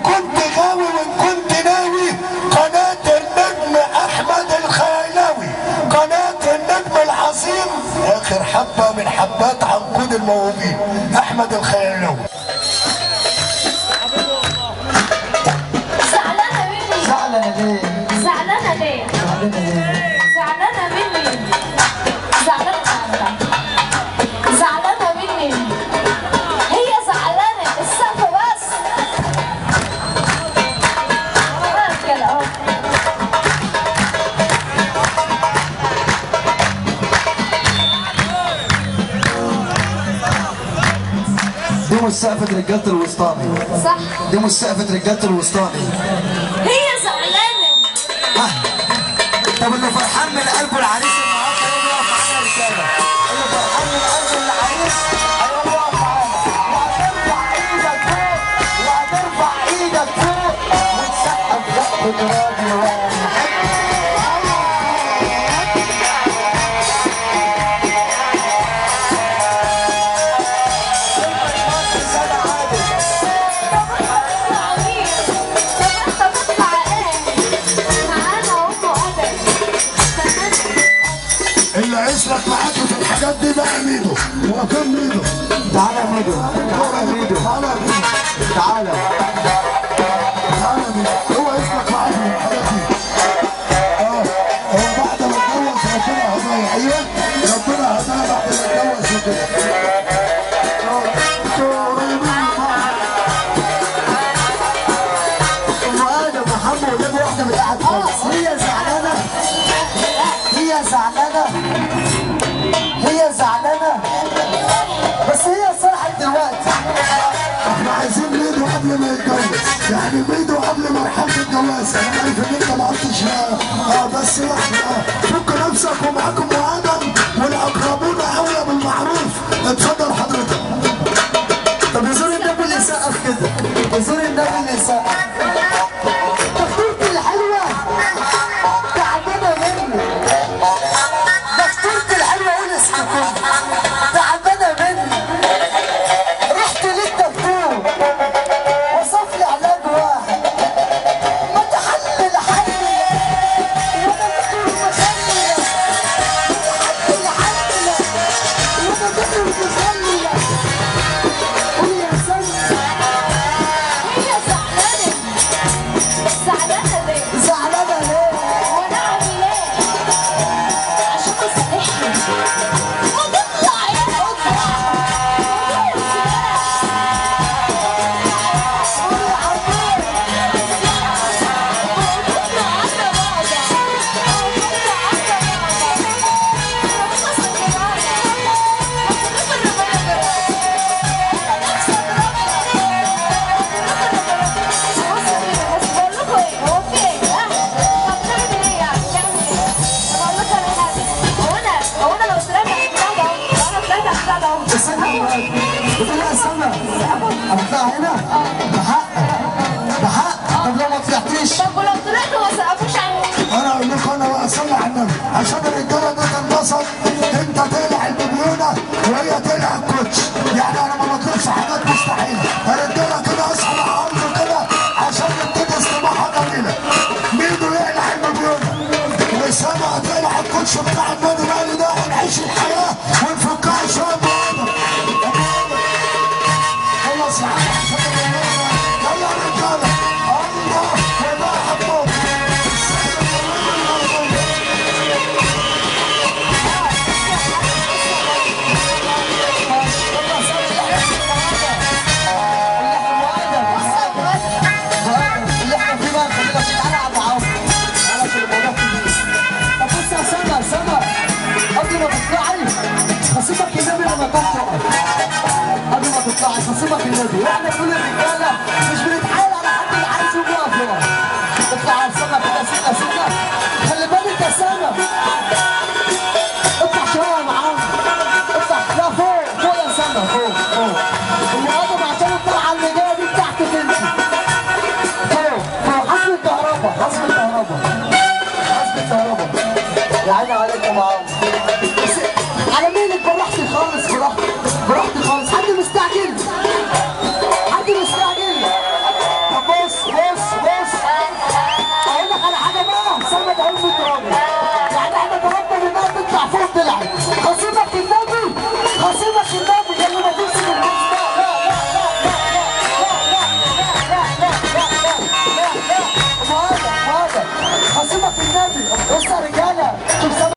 كنت غاوي وان كنت ناوي قناة النجم احمد الخيلاوي قناة النجم العظيم اخر حبة من حبات عنقود الموهوبين احمد الخيلاوي زعلانة مني زعلانة ليه؟ زعلانة ليه؟ زعلانة ليه؟ زعلانة مني زعلانة زعلانة مني هي زعلانة السقف بس خلاص كده اهو دي مش سقفة رجالة الوسطاني صح دي مش سقفة رجالة الوسطاني هي زعلانة ها طب اللي فرحان من قلبه العريس النهارده يقوم يقف معانا يا رجاله اللي فرحان من قلبه العريس هيقوم يقف معانا وهترفع ايدك فوق وهترفع ايدك فوق وتسقف سقف راضي واحد سنة عادل تطلع مين؟ طب انت تطلع ايه؟ معانا ام ادم اللي عيشلك معاك في الحاجات دي بقى ميدو وكم ميدو تعالى يا ميدو تعالى يا ميدو تعالى يا ميدو تعالى تعالى يا ميدو هو عيشلك معاك في الحاجات دي اه هو بعد ما اتجوز ربنا هدايا ايوه ربنا هدايا بعد ما اتجوز وكده انتوا قريبين من بعض ام ادم محمد ولاد واحده من قاعد خالص هي زعلانه هي زعلانه هي زعلانه بس هي صرحت دلوقتي احنا عايزين ميدو قبل ما يتجوز يعني ميدو قبل مرحله الجواز انا عارف ان انت ما قلتش اه بس يعني اه فك نفسك ومعاكم وادم والاقربون اولى بالمعروف اتفضل حضرتك طب يزور النبي اللي سقف كده يزور النبي اللي سقف دكتورتي الحلوه تعبانه مني دكتورتي الحلوه قول اسمكم تعبانه مني رحت للدكتور وصف لي علاج واحد ما تحلل حلي وانا دكتور مخلي تحلل حلي وانا دكتور مخلي قول يا سيدي هي زعلانة ايدك في